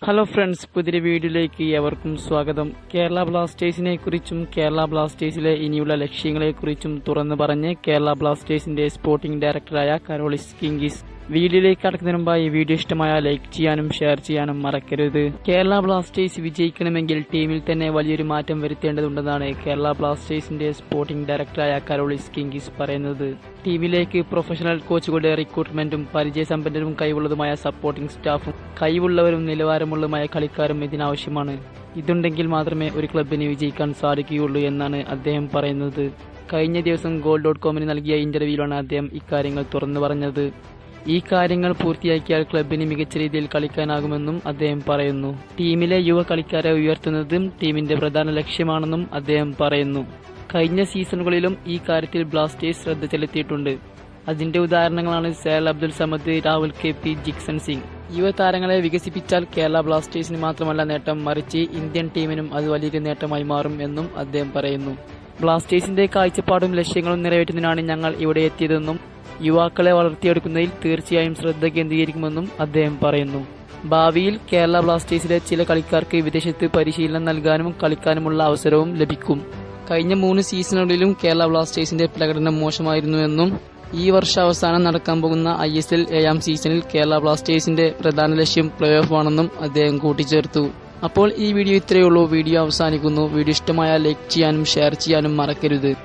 hello friends പുതിയ വീഡിയോയിലേക്ക് ഏവർക്കും സ്വാഗതം കേരള ബ്ലാസ്റ്റേഴ്സിനെ കുറിച്ചും കേരള ബ്ലാസ്റ്റേഴ്സിലെ ഇനിയുള്ള ലക്ഷ്യങ്ങളെക്കുറിച്ചും തുറന്നു പറഞ്ഞ് കേരള ബ്ലാസ്റ്റേഴ്സിന്റെ സ്പോർട്ടിംഗ് ഡയറക്ടറായ കരോളിസ് കിങ്കിസ് വീഡിയോയിലേക്ക് കടക്കുന്നതിന് മുമ്പായി ഈ വീഡിയോ ഇഷ്ടമായ ലൈക്ക് ചെയ്യാനും ഷെയർ ചെയ്യാനും മറക്കരുത് കേരള ബ്ലാസ്റ്റേഴ്സ് വിജയിക്കണമെങ്കിൽ ടീമിൽ തന്നെ വലിയൊരു മാറ്റം വരുത്തേണ്ടതുണ്ടെന്നാണ് കേരള ബ്ലാസ്റ്റേഴ്സിന്റെ സ്പോർട്ടിംഗ് ഡയറക്ടറായ കരോളിസ് കിങ്കിസ് പറയുന്നത് ടീമിലേക്ക് പ്രൊഫഷണൽ കോച്ചുകളുടെ റിക്രൂട്ട്മെന്റും പരിചയസമ്പന്നരും കഴിവുള്ളതുമായ സപ്പോർട്ടിംഗ് സ്റ്റാഫും കഴിവുള്ളവരും നിലവാരമുള്ളതുമായ കളിക്കാരും ഇതിനാവശ്യമാണ് ഇതുണ്ടെങ്കിൽ മാത്രമേ ഒരു ക്ലബിന് വിജയിക്കാൻ സാധിക്കുകയുള്ളൂ എന്നാണ് അദ്ദേഹം പറയുന്നത് കഴിഞ്ഞ ദിവസം ഗോൾ ഡോട്ട് കോമിന് നൽകിയ ഇന്റർവ്യൂവിലാണ് അദ്ദേഹം ഇക്കാര്യങ്ങൾ തുറന്നു പറഞ്ഞത് ഈ കാര്യങ്ങൾ പൂർത്തിയാക്കിയാൽ ക്ലബിന് മികച്ച രീതിയിൽ കളിക്കാനാകുമെന്നും അദ്ദേഹം പറയുന്നു ടീമിലെ യുവ കളിക്കാരെ ഉയർത്തുന്നതും ടീമിന്റെ പ്രധാന ലക്ഷ്യമാണെന്നും അദ്ദേഹം പറയുന്നു കഴിഞ്ഞ സീസണുകളിലും ഈ കാര്യത്തിൽ ബ്ലാസ്റ്റേഴ്സ് ശ്രദ്ധ ചെലുത്തിയിട്ടുണ്ട് അതിന്റെ ഉദാഹരണങ്ങളാണ് സേൽ അബ്ദുൽ സമദ് രാഹുൽ കെ പി ജിക്സൺ സിംഗ് യുവതാരങ്ങളെ വികസിപ്പിച്ചാൽ കേരള ബ്ലാസ്റ്റേഴ്സിന് മാത്രമല്ല നേട്ടം മറിച്ച് ഇന്ത്യൻ ടീമിനും അത് വലിയൊരു നേട്ടമായി മാറും എന്നും അദ്ദേഹം പറയുന്നു ബ്ലാസ്റ്റേഴ്സിന്റെ കാഴ്ചപ്പാടും ലക്ഷ്യങ്ങളും നിറവേറ്റുന്നതിനാണ് ഞങ്ങൾ ഇവിടെ എത്തിയതെന്നും യുവാക്കളെ വളർത്തിയെടുക്കുന്നതിൽ തീർച്ചയായും ശ്രദ്ധ കേന്ദ്രീകരിക്കുമെന്നും അദ്ദേഹം പറയുന്നു ഭാവിയിൽ കേരള ബ്ലാസ്റ്റേഴ്സിലെ ചില കളിക്കാർക്ക് വിദേശത്ത് പരിശീലനം നൽകാനും കളിക്കാനുമുള്ള അവസരവും ലഭിക്കും കഴിഞ്ഞ മൂന്ന് സീസണുകളിലും കേരള ബ്ലാസ്റ്റേഴ്സിന്റെ പ്രകടനം മോശമായിരുന്നുവെന്നും ഈ വർഷാവസാനം നടക്കാൻ പോകുന്ന ഐ എസ് എൽ ഏഴാം സീസണിൽ കേരള ബ്ലാസ്റ്റേഴ്സിന്റെ പ്രധാന ലക്ഷ്യം പ്ലേ ഓഫ് ആണെന്നും അദ്ദേഹം കൂട്ടിച്ചേർത്തു അപ്പോൾ ഈ വീഡിയോ ഇത്രയേ ഉള്ളൂ വീഡിയോ അവസാനിക്കുന്നു വീഡിയോ ഇഷ്ടമായ ലൈക്ക് ചെയ്യാനും ഷെയർ ചെയ്യാനും മറക്കരുത്